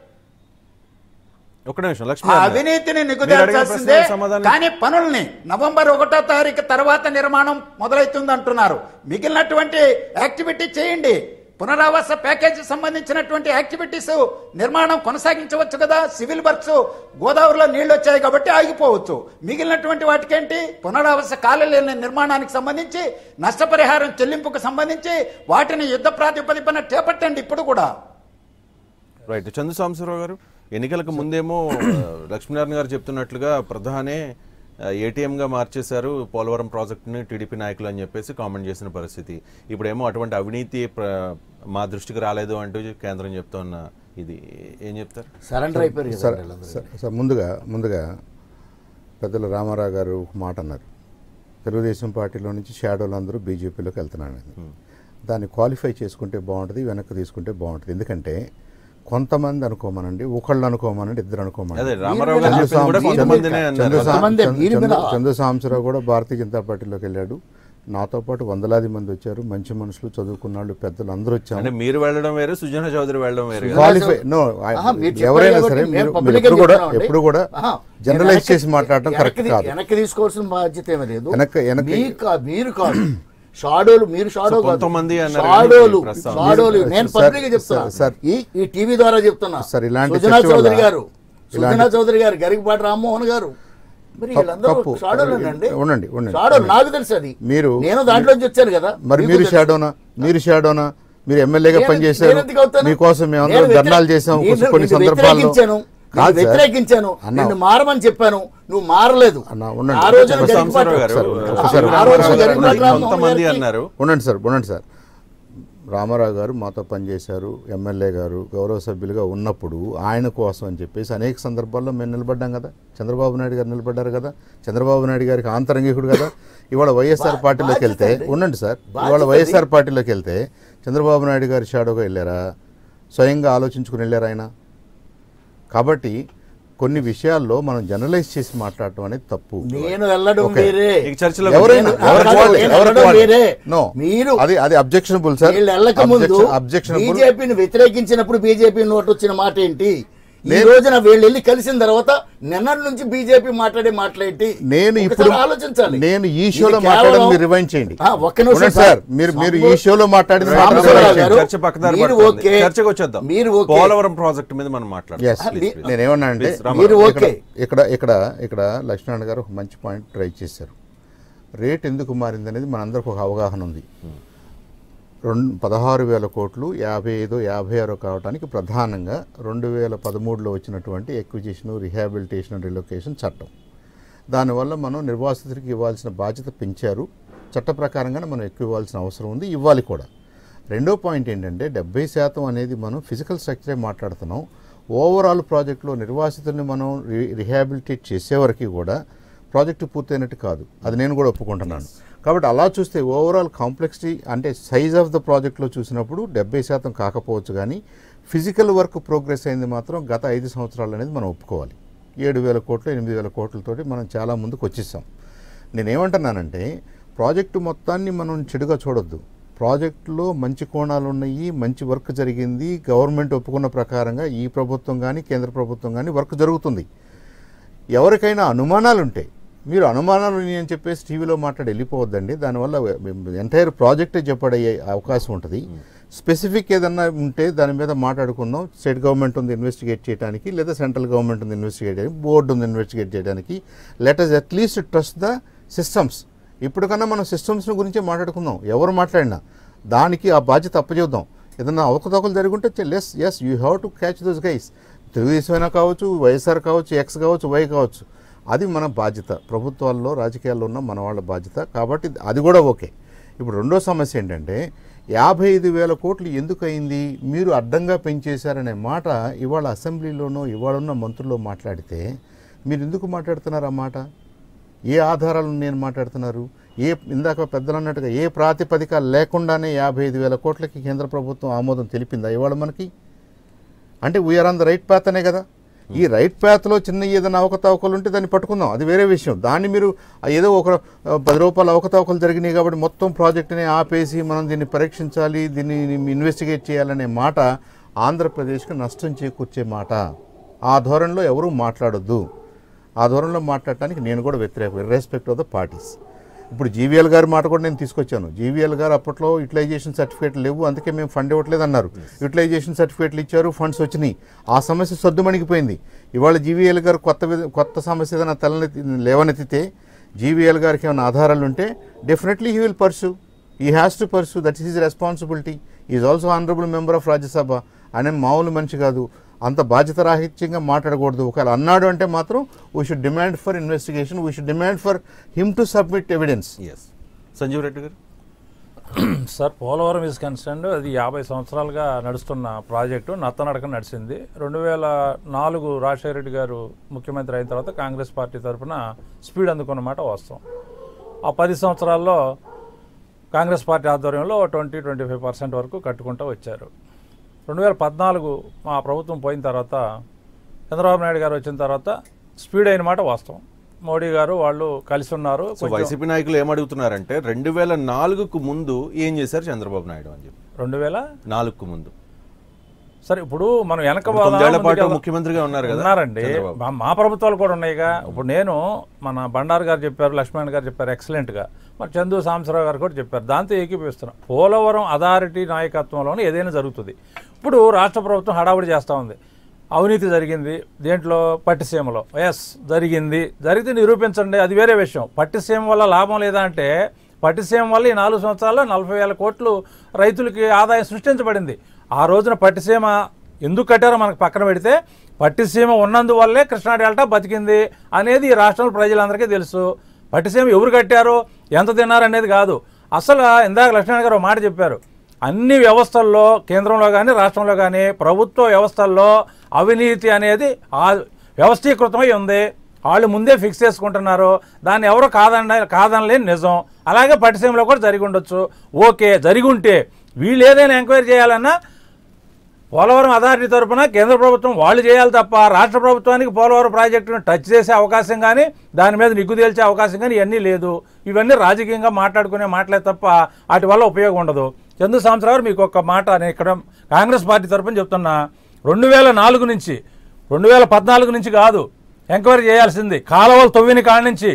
ఒక్క నిమిషం ఆ లక్ష్మీ గారు. అవినీతిని మీరు అడిగిన నిగుదేల్చాల్సిందే ప్రశ్నకు సమాధానం కానీ పనుల్ని నవంబర్ ఒకటో తారీఖు తర్వాత నిర్మాణం మొదలవుతుంది అంటున్నారు మిగిలినటువంటి యాక్టివిటీ చేయండి పునరావాస ప్యాకేజీ సంబంధించినటువంటి యాక్టివిటీస్ నిర్మాణం కొనసాగించవచ్చు కదా సివిల్ వర్క్స్ గోదావరిలో నీళ్లు వచ్చాయి కాబట్టి ఆగిపోవచ్చు మిగిలినటువంటి వాటికేంటి పునరావాస కాలనీ నిర్మాణానికి సంబంధించి నష్టపరిహారం చెల్లింపుకు సంబంధించి వాటిని యుద్ధ ప్రాతిపదికన చేపట్టండి ఇప్పుడు కూడా రైట్ చందు సాంబశివరావు గారు ఎన్నికలకు ముందేమో ఆ, లక్ష్మీనారాయణ గారు చెప్తున్నట్లుగా ప్రధానే ఏటీఎంగా మార్చేశారు పోలవరం ప్రాజెక్టుని టీడీపీ నాయకులు అని చెప్పేసి కామెంట్ చేసిన పరిస్థితి ఇప్పుడేమో అటువంటి అవినీతి ప్ర- మా దృష్టికి రాలేదు అంటూ కేంద్రం చెప్తున్న ఇది ఏం చెప్తారు సరెండర్ అయిపోయారు కదా సార్ వీళ్ళందరూ. సార్ సార్ ముందుగా ముందుగా పెద్దలు రామారావు గారు ఒక మాట అన్నారు తెలుగుదేశం పార్టీలో నుంచి షాడోలు అందరూ బీజేపీలోకి వెళ్తున్నారని దాన్ని క్వాలిఫై చేసుకుంటే బాగుంటుంది వెనక్కి తీసుకుంటే బాగుంటుంది ఎందుకంటే కొంతమంది అనుకోమనండి ఒకళ్ళు అనుకోమనండి ఇద్దరు అనుకోమనండి అదే రామారావు గారు చంద్ర చెప్పింది కూడా సాంబ- కొంతమందినే చంద్ర అన్నారు సాం- కొంతమందే, చంద్ర- మీరు చంద్ర- మీద- చంద్ర సాంబశివరావు కూడా భారతీయ జనతా పార్టీలోకి వెళ్ళాడు నాతో పాటు వందలాది మంది వచ్చారు మంచి మనుషులు చదువుకున్న వాళ్ళు పెద్దలు అందరూ వచ్చాము అంటే మీరు వెళ్ళడం వేరు సుజన చౌదరి వెళ్ళడం వేరు కదా. క్వాలిఫై నో ఆహా, మీరు చెప్పారు ఎవరైనా కాబట్టి సరే మేము మీరు public మీరు గా ఎప్పుడు కూడా చెప్తున్నామండి. ఎప్పుడు కూడా ఆహా, జనరలైజ్ వెనక్కి- చేసి మాట్లాడటం కరెక్ట్ వెనక్కి- కాదు వెనక్కి తీసుకోవాల్సిన బాధ్యత ఏమీ లేదు వెనక్కి- వెనక్కి- మీ కా- మీరు కాదు షాడోలు మీరు షాడో సో కాదు. కొంతమంది అన్నారు షాడోలు కానీ ప్రస్తుతం- షాడోలు మీరు- నేను సార్, పబ్లిక్ చెప్తున్నా సార్, ఈ ఈ టీవీ ద్వారా చెప్తున్నా సార్, ఇలాంటి సుజనా చర్చ చౌదరి వల్ల- గారు సుజనా చౌదరి గారు గరికపాటి రామ్మోహన్ గారు మరి తప్పు- వీళ్ళందరూ తప్పు. షాడోలేనండి ఉండండి, ఉండండి. షాడోలు నాకు తెలుసు అది మీరు- నేను దాంట్లోంచి వచ్చాను కదా మరి మీకు మీరు తెలుసు. షాడోనా మీరు షాడోనా మీరు ఎమ్మెల్యేగా నేను- పనిచేశారు నేను ఎందుకు అవుతాను? మీకోసం మేము నేను అందరం వ్యతిరే- ధర్నాలు చేసాం నేను కొన్ని- కొన్ని నిన్ను సందర్భాల్లో వ్యతిరేకించాను. కాదు నిన్ను సార్. వ్యతిరేకించాను అన్న, నిన్ను మారమని చెప్పాను నువ్వు మారలేదు అన్న, ఉండండి. ఆ రోజున ఒకసారి గరికపాటి- సాంబశివరావు గారు, ఒకసారి, ఆ, ఒకసారి, ఆ రోజున ఒకసారి, గరికపాటి రామ్మోహన్ కొంతమంది గారికి- అన్నారు ఉండండి సార్ ఉండండి సార్ రామారావు గారు మాతో పనిచేశారు ఎమ్మెల్యే గారు గౌరవ సభ్యులుగా ఉన్నప్పుడు ఆయన కోసం అని చెప్పేసి అనేక సందర్భాల్లో మేము నిలబడ్డాం కదా చంద్రబాబు నాయుడు గారు నిలబడ్డారు కదా చంద్రబాబు నాయుడు గారికి ఆంతరంగికుడు కదా ఇవాళ వైఎస్ఆర్ బా- పార్టీలోకి వెళ్తే బాధ్యత అండి. ఉండండి సార్ బాధ్యత ఇవాళ అది. వైఎస్ఆర్ పార్టీలోకి వెళ్తే చంద్రబాబు నాయుడు గారి షాడోగా వెళ్ళారా స్వయంగా ఆలోచించుకుని వెళ్ళారా ఆయన కాబట్టి కొన్ని విషయాల్లో మనం జనరలైజ్ చేసి మాట్లాడటం అనేది తప్పు నేను వెళ్ళడం ఓకే. వేరే ఇక చర్చలో ఎవరైనా నేను- ఎవరికి కాదు, వాళ్ళు- నేను ఎవరికి వెళ్ళడం వాళ్ళు. వేరే. No. మీరు అది అది అబ్జెక్షనబుల్ సార్ వీళ్ళు వెళ్ళక ముందు అబ్జెక్షనబుల్ బీజేపీని వ్యతిరేకించినప్పుడు బీజేపీ నోట్ వచ్చిన మాట ఏంటి ఈ నేను- రోజున వీళ్ళు వెళ్ళి కలిసిన తర్వాత నిన్నటి నుంచి బీజేపీ మాట్లాడే మాట్లాడేంటి నేను ఒకసారి ఇప్పుడు ఆలోచించాలి నేను ఈ ఇది షోలో కేవలం- మాట్లాడడం మీరు రివైండ్ చేయండి ఆ, ఒక్క నిమిషం ఉండండి సార్. సార్ మీరు మీరు ఈ సంబో- షోలో మాట్లాడిన మాత్రం రామచంద్రరావు rewind గారు, చేయండి. చర్చ పక్కదారి మీరు పడుతోంది. ఓకే. చర్చకు వచ్చేద్దాం మీరు ఓకే. పోలవరం ప్రాజెక్టు మీద మనం మాట్లాడదాం Yes. Please, me- please. నేనేమన్నా అంటే Please, రామారావు. మీరు ఇక్కడ ఓకే. ఇక్కడ ఇక్కడ ఇక్కడ లక్ష్మణ్ గారు ఒక మంచి పాయింట్ ట్రై చేశారు రేట్ ఎందుకు మారింది అనేది మనందరికి ఒక అవగాహన ఉంది రెండు పదహారు వేల కోట్లు యాభై ఐదు యాభై ఆరు కావడానికి ప్రధానంగా రెండు వేల పదమూడులో వచ్చినటువంటి ఎక్విజిషన్ రిహాబిలిటేషన్ రిలొకేషన్ చట్టం దానివల్ల మనం నిర్వాసితుడికి ఇవ్వాల్సిన బాధ్యత పెంచారు చట్ట ప్రకారంగానే మనం ఎక్కువ ఇవ్వాల్సిన అవసరం ఉంది ఇవ్వాలి కూడా రెండో పాయింట్ ఏంటంటే డెబ్బై శాతం అనేది మనం ఫిజికల్ స్ట్రక్చరే మాట్లాడుతున్నాం ఓవరాల్ ప్రాజెక్టులో నిర్వాసితుల్ని మనం రి రిహాబిలిటేట్ చేసేవరకు కూడా ప్రాజెక్టు పూర్తయినట్టు కాదు అది నేను కూడా ఒప్పుకుంటున్నాను కాబట్టి అలా చూస్తే ఓవరాల్ కాంప్లెక్సిటీ అంటే సైజ్ ఆఫ్ ద ప్రాజెక్ట్లో చూసినప్పుడు డెబ్బై శాతం కాకపోవచ్చు కానీ ఫిజికల్ వర్క్ ప్రోగ్రెస్ అయింది మాత్రం గత ఐదు సంవత్సరాలు అనేది మనం ఒప్పుకోవాలి ఏడు వేల కోట్లు ఎనిమిది వేల కోట్లతోటి మనం చాలా ముందుకు వచ్చేసాం నేనేమంటున్నానంటే ప్రాజెక్టు మొత్తాన్ని మనం చెడుగా చూడొద్దు ప్రాజెక్టులో మంచి కోణాలు ఉన్నాయి మంచి వర్క్ జరిగింది గవర్నమెంట్ ఒప్పుకున్న ప్రకారంగా ఈ ప్రభుత్వం కానీ కేంద్ర ప్రభుత్వం కానీ వర్క్ జరుగుతుంది ఎవరికైనా అనుమానాలు ఉంటాయి మీరు అనుమానాలు ఉన్నాయని చెప్పేసి టీవీలో మాట్లాడి వెళ్ళిపోవద్దండి దానివల్ల ఎంటైర్ ప్రాజెక్టే చెప్పడయ్యే అవకాశం ఉంటుంది స్పెసిఫిక్ ఏదన్నా ఉంటే దాని మీద మాట్లాడుకుందాం స్టేట్ గవర్నమెంట్ ఉంది ఇన్వెస్టిగేట్ చేయడానికి లేదా సెంట్రల్ గవర్నమెంట్ ఉంది ఇన్వెస్టిగేట్ చేయడానికి బోర్డు ఉంది ఇన్వెస్టిగేట్ చేయడానికి let us at least trust the systems ఇప్పటికన్నా మనం సిస్టమ్స్ గురించి మాట్లాడుకుందాం ఎవరు మాట్లాడినా దానికి ఆ బాధ్యత అప్పచెబుదాం ఏదన్నా అవకతవకలు జరుగుంటే less yes you have to catch those guys Telugu Desam అయినా కావచ్చు వైఎస్ఆర్ కావచ్చు ఎక్స్ కావచ్చు వై కావచ్చు అది మన బాధ్యత ప్రభుత్వాల్లో రాజకీయాల్లో ఉన్న మన వాళ్ళ బాధ్యత కాబట్టి అది కూడా ఓకే ఇప్పుడు రెండో సమస్య ఏంటంటే యాభై ఐదు వేల కోట్లు ఎందుకు అయింది మీరు అడ్డంగా పెంచేశారనే మాట ఇవాళ అసెంబ్లీలోనో ఇవాళ ఉన్న మంత్రుల్లో మాట్లాడితే మీరు ఎందుకు మాట్లాడుతున్నారు ఆ మాట ఏ ఆధారాలను నేను మాట్లాడుతున్నారు ఏ ఇందాక పెద్దలు అన్నట్టుగా ఏ ప్రాతిపదిక లేకుండానే యాభై ఐదు వేల కోట్లకి కేంద్ర ప్రభుత్వం ఆమోదం తెలిపిందా ఇవాళ మనకి అంటే we're on the right path అనే కదా ఈ రైట్ పాత్లో చిన్న ఏదైనా అవకతవకలు ఉంటే దాన్ని పట్టుకుందాం అది వేరే విషయం దాన్ని మీరు ఆ ఏదో ఒక ఆ, పది రూపాయల అవకతవకలు జరిగినాయి కాబట్టి మొత్తం ప్రాజెక్టుని ఆపేసి మనం దీన్ని పరీక్షించాలి దీన్ని ఇన్వెస్టిగేట్ చేయాలనే మాట ఆంధ్రప్రదేశ్కి నష్టం చేకూర్చే మాట ఆ ధోరణిలో ఎవరూ మాట్లాడొద్దు ఆ ధోరణిలో మాట్లాడటానికి నేను కూడా వ్యతిరేకం రెస్పెక్ట్ ఆఫ్ ద పార్టీస్ ఇప్పుడు జీవీఎల్ గారి మాట కూడా నేను తీసుకొచ్చాను జీవీఎల్ గారు అప్పట్లో యూటిలైజేషన్ సర్టిఫికేట్లు లేవు అందుకే మేము ఫండ్ ఇవ్వట్లేదు అన్నారు యూటిలైజేషన్ సర్టిఫికేట్లు ఇచ్చారు ఫండ్స్ వచ్చినాయి ఆ సమస్య సద్దుమణిగిపోయింది ఇవాళ జీవీఎల్ గారు కొత్త విధ- కొత్త సమస్య ఏదైనా తలనెత్తి లేవనెత్తితే జీవీఎల్ గారికి ఏమైనా ఆధారాలు ఉంటే definitely he will pursue he has to pursue that is his responsibility is also honourable member of Rajya Sabha ఆయన మామూలు మనిషి కాదు అంత బాధ్యత రాహిత్యంగా మాట్లాడకూడదు ఒకవేళ అన్నాడు అంటే మాత్రం we should demand for investigation we should demand for him to submit evidence yes Sanjeev Reddy గారు సార్ పోలవరం ఇస్ కన్సర్న్ అది యాభై సంవత్సరాలుగా నడుస్తున్న ప్రాజెక్టు నత్తనడక నడిచింది రెండు వేల నాలుగు రాజశేఖర రెడ్డి గారు ముఖ్యమంత్రి అయిన తర్వాత కాంగ్రెస్ పార్టీ తరఫున స్పీడ్ అందుకున్న మాట వాస్తవం ఆ పది సంవత్సరాల్లో కాంగ్రెస్ పార్టీ ఆధ్వర్యంలో ట్వంటీ ట్వంటీ ఫైవ్ పర్సెంట్ వరకు కట్టుకుంటూ వచ్చారు రెండు వేల పద్నాలుగు మా ప్రభుత్వం పోయిన తర్వాత చంద్రబాబు నాయుడు గారు వచ్చిన తర్వాత స్పీడ్ అయిన మాట వాస్తవం మోడీ గారు వాళ్ళు కలిసి ఉన్నారు సో కొంచెం- వైసీపీ నాయకులు ఏమడుగుతున్నారంటే రెండు వేల నాలుగుకు ముందు ఏం చేశారు చంద్రబాబు నాయుడు అని చెప్పి రెండు వేల నాలుగుకు ముందు సరే ఇప్పుడు మనం వెనక ఇప్పుడు పోదామా, తొమ్మిదేళ్ల పాటు ముందుకెళ్దాం? ముఖ్యమంత్రిగా ఉన్నారు కదా ఉన్నారండి చంద్రబాబు. మా- మా ప్రభుత్వాలు కూడా ఉన్నాయిగా ఇప్పుడు నేను మన బండారు గారు చెప్పారు లక్ష్మణ్ గారు చెప్పారు ఎక్సలెంట్గా మరి చందు సాంబశివరావు గారు కూడా చెప్పారు దాంతో ఏకీపిస్తున్నాం పోలవరం అథారిటీ నాయకత్వంలోనే ఏదైనా జరుగుతుంది ఇప్పుడు రాష్ట్ర ప్రభుత్వం హడావుడి చేస్తూ ఉంది అవినీతి జరిగింది దేంట్లో పట్టిసీమలో ఎస్ జరిగింది జరిగితే నిరూపించండి అది వేరే విషయం పట్టిసీమ వల్ల లాభం లేదా అంటే పట్టిసీమ వల్ల ఈ నాలుగు సంవత్సరాల్లో నలభై వేల కోట్లు రైతులకి ఆదాయం సృష్టించబడింది ఆ రోజున పట్టిసీమ ఎందుకు కట్టారో మనకు పక్కన పెడితే పట్టిసీమ ఉన్నందువల్లే కృష్ణా డెల్టా బతికింది అనేది ఈ రాష్ట్రంలో ప్రజలందరికీ తెలుసు పట్టిసీమ ఎవరు కట్టారు ఎంత తిన్నారు అనేది కాదు అసలు ఇందాక లక్ష్మణ్ గారు ఒక మాట చెప్పారు అన్ని వ్యవస్థల్లో కేంద్రంలో కానీ రాష్ట్రంలో కానీ ప్రభుత్వ వ్యవస్థల్లో అవినీతి అనేది ఆ వ్యవస్థీకృతమై ఉంది వాళ్ళు ముందే ఫిక్స్ చేసుకుంటున్నారు దాన్ని ఎవరు కాదన కాదనలేని నిజం అలాగే పట్టిసీమలో కూడా జరిగి ఉండొచ్చు ఓకే జరిగి ఉంటే వీళ్ళు ఏదైనా ఎంక్వైరీ చేయాలన్నా పోలవరం అథారిటీ తరపున కేంద్ర ప్రభుత్వం వాళ్ళు చేయాలి తప్ప రాష్ట్ర ప్రభుత్వానికి పోలవరం ప్రాజెక్టును టచ్ చేసే అవకాశం కానీ దాని మీద నిగ్గు తేల్చే అవకాశం కానీ ఇవన్నీ లేదు ఇవన్నీ రాజకీయంగా మాట్లాడుకునే మాటలే తప్ప వాటి వల్ల ఉపయోగం ఉండదు చందు సంవత్సరాలు మీకు ఒక మాట నేను ఇక్కడ కాంగ్రెస్ పార్టీ తరపున చెప్తున్నా రెండు వేల నాలుగు నుంచి రెండు వేల పద్నాలుగు నుంచి కాదు ఎంక్వైరీ చేయాల్సింది కాలువలు తవ్విన కాడ నుంచి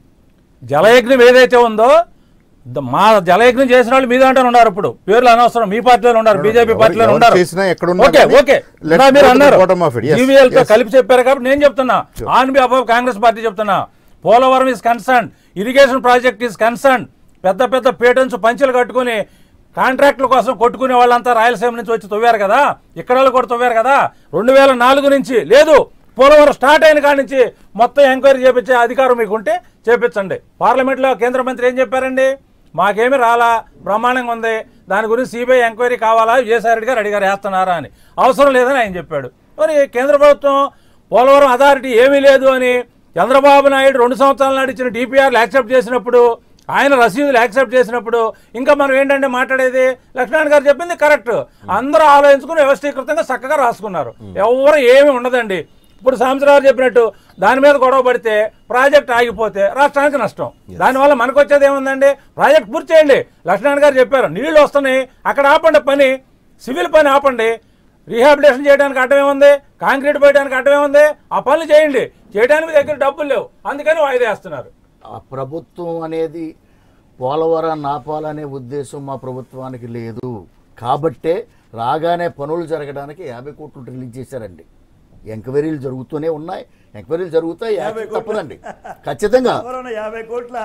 జలయజ్ఞం ఏదైతే ఉందో ద- మా జలయజ్ఞం చేసిన వాళ్ళు మీ దాంట్లో ఉన్నారు ఇప్పుడు పేర్లు అనవసరం మీ పార్టీలో ఉన్నారు బీజేపీ ఎవరు- పార్టీలో ఎవరు ఉన్నారు చేసినా ఎక్కడ ఉన్నా ఓకే కానీ ఓకే let's ఇందా మీరు go to the అన్నారు bottom of it. Yes, GVL తో yes. కలిపి చెప్పారు కాబట్టి నేను చెప్తున్నా on be above Congress party చెప్తున్నా Polavaram is concern irrigation project is concern పెద్ద పెద్ద పేటెంట్స్ పంచులు కట్టుకుని కాంట్రాక్టుల కోసం కొట్టుకునే వాళ్ళంతా రాయలసీమ నుంచి వచ్చి తవ్వారు కదా ఇక్కడ వాళ్ళు కూడా తవ్వారు కదా రెండు వేల నాలుగు నుంచి లేదు పోలవరం స్టార్ట్ అయిన కాడి నుంచి మొత్తం ఎంక్వైరీ చేపించే అధికారం మీకు ఉంటే చేపించండి పార్లమెంట్లో కేంద్ర మంత్రి ఏం చెప్పారండి మాకేమీ రాలా బ్రహ్మాండంగా ఉంది దాని గురించి సిబిఐ ఎంక్వైరీ కావాలా విజయసాయి గారు అడిగారు వేస్తున్నారా అని అవసరం లేదని ఆయన చెప్పాడు మరి కేంద్ర ప్రభుత్వం పోలవరం అథారిటీ ఏమీ లేదు అని చంద్రబాబు నాయుడు రెండు సంవత్సరాల నాడు ఇచ్చిన డిపిఆర్లు యాక్సెప్ట్ చేసినప్పుడు ఆయన రసీదులు యాక్సెప్ట్ చేసినప్పుడు ఇంకా మనం ఏంటంటే మాట్లాడేది లక్ష్మణ్ గారు చెప్పింది కరెక్ట్ అందరూ ఆలోచించుకుని వ్యవస్థీకృతంగా చక్కగా రాసుకున్నారు ఎవరు ఏమీ ఉండదండి ఇప్పుడు సాంసరావు చెప్పినట్టు దాని మీద గొడవ పడితే ప్రాజెక్ట్ ఆగిపోతే రాష్ట్రానికి నష్టం దానివల్ల మనకు వచ్చేది ఏముందండి ప్రాజెక్ట్ పూర్తి చేయండి లక్ష్మణ్ గారు చెప్పారు నీళ్లు వస్తున్నాయి అక్కడ ఆపండి పని సివిల్ పని ఆపండి రీహాబిలిటేషన్ చేయడానికి అడ్డమేముంది కాంక్రీట్ పోయడానికి అడ్డమేముంది ఆ పనులు చేయండి చేయడానికి మీ దగ్గర డబ్బులు లేవు అందుకని వాయిదా వేస్తున్నారు ఆ ప్రభుత్వం అనేది పోలవరాన్ని ఆపాలనే ఉద్దేశం మా ప్రభుత్వానికి లేదు కాబట్టే రాగానే పనులు జరగడానికి యాభై కోట్లు రిలీజ్ చేశారండి ఎంక్వైరీలు జరుగుతూనే ఉన్నాయి ఎంక్వైరీలు జరుగుతాయి యాక్షన్ తప్పదండి ఖచ్చితంగా ఎవరన్నా యాభై కోట్ల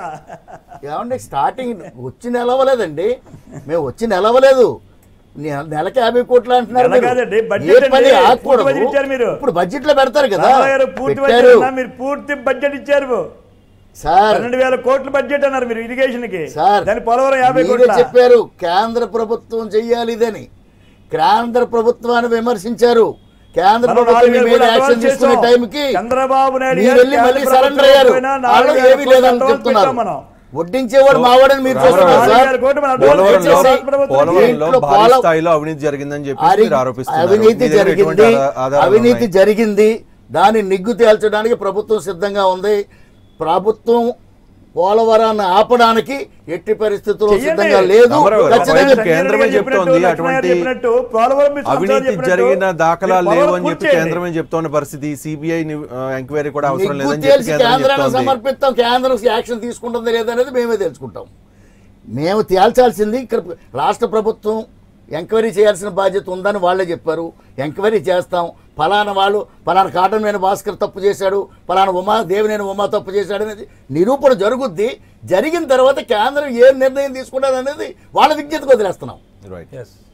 ఏమండి స్టార్టింగ్ వచ్చి నెలవలేదండి మేము వచ్చి నెలవలేదు నె- నెలకి యాభై కోట్లు అంటున్నారు నెల మీరు. కాదండి, ఏ బడ్జెట్ పని అండి. ఆగకూడదు. పూర్తి బడ్జెట్ ఇచ్చారు మీరు. ఇప్పుడు బడ్జెట్ లో పెడతారు కదా రామారావు గారు పూర్తి పెట్టారు. బడ్జెట్ అన్నా, మీరు పూర్తి బడ్జెట్ ఇచ్చారు సార్ పన్నెండు వేల కోట్ల బడ్జెట్ అన్నారు మీరు ఇరిగేషన్ కి సార్ దాని పోలవరం యాభై మీరే కోట్ల చెప్పారు కేంద్ర ప్రభుత్వం చెయ్యాలి ఇదని కేంద్ర ప్రభుత్వాన్ని విమర్శించారు కేంద్ర మనం ప్రభుత్వం నాలుగు మీ వేల మీద కోట్లు యాక్షన్ అడ్వాన్స్ తీసుకునే చేసాం. టైంకి చంద్రబాబు నాయుడు మీరు గారు వెళ్ళి కేంద్ర మళ్ళీ ప్రభుత్వం సరెండర్ అయ్యారు పోయినా వాళ్ళు నాలుగు వేల ఏమీ కోట్లు లేదని అడ్వాన్స్ చెప్తున్నారు పెట్టాం మనం. వడ్డించేవాడు మావాడని మీరు రామారావు చూస్తున్నారు గారు, సార్ నాలుగు వేల కోట్లు మన అడ్వాన్స్ పోలవరంలో ఇచ్చేసి రాష్ట్ర ప్రభుత్వం పోలవరంలో దీంట్లో భారీ పోల- స్థాయిలో అవినీతి జరిగిందని చెప్పి అరి- మీరు ఆరోపిస్తున్నారు అవినీతి మీ దగ్గర ఎటువంటి జరిగింది ఆధార- ఆధారాలు అవినీతి ఉన్నాయి? జరిగింది దాన్ని నిగ్గు తేల్చడానికి ప్రభుత్వం సిద్ధంగా ఉంది ప్రభుత్వం పోలవరాన్ని ఆపడానికి ఎట్టి పరిస్థితుల్లో చెయ్యండి. సిద్ధంగా లేదు రామారావు గారు, ఖచ్చితంగా ఒకవైపు కేంద్రమే చెప్తోంది అటువంటి అవినీతి జరిగిన దాఖలాలు లేవు అని చెప్పి కేంద్రమే చెప్తోన్న పరిస్థితి సిబిఐ ఎంక్వైరీ కూడా అవసరం నిగ్గు లేదని చెప్పి తేల్చి కేంద్రం కేంద్రానికి చెప్తోంది సమర్పిస్తాం కేంద్రం యాక్షన్ తీసుకుంటుందా లేదనేది మేమే తెలుసుకుంటాం మేము తేల్చాల్సింది ఇక్కడ రాష్ట్ర ప్రభుత్వం ఎంక్వైరీ చేయాల్సిన బాధ్యత ఉందని వాళ్ళే చెప్పారు ఎంక్వైరీ చేస్తాం ఫలానా వాళ్ళు ఫలానా కాటన్ వేణు భాస్కర్ తప్పు చేశాడు ఫలానా ఉమా దేవినేని ఉమా తప్పు చేశాడు అనేది నిరూపణ జరుగుద్ది జరిగిన తర్వాత కేంద్రం ఏ నిర్ణయం తీసుకుంటారు అనేది వాళ్ళ విజ్ఞతకు వదిలేస్తున్నాం రైట్ ఎస్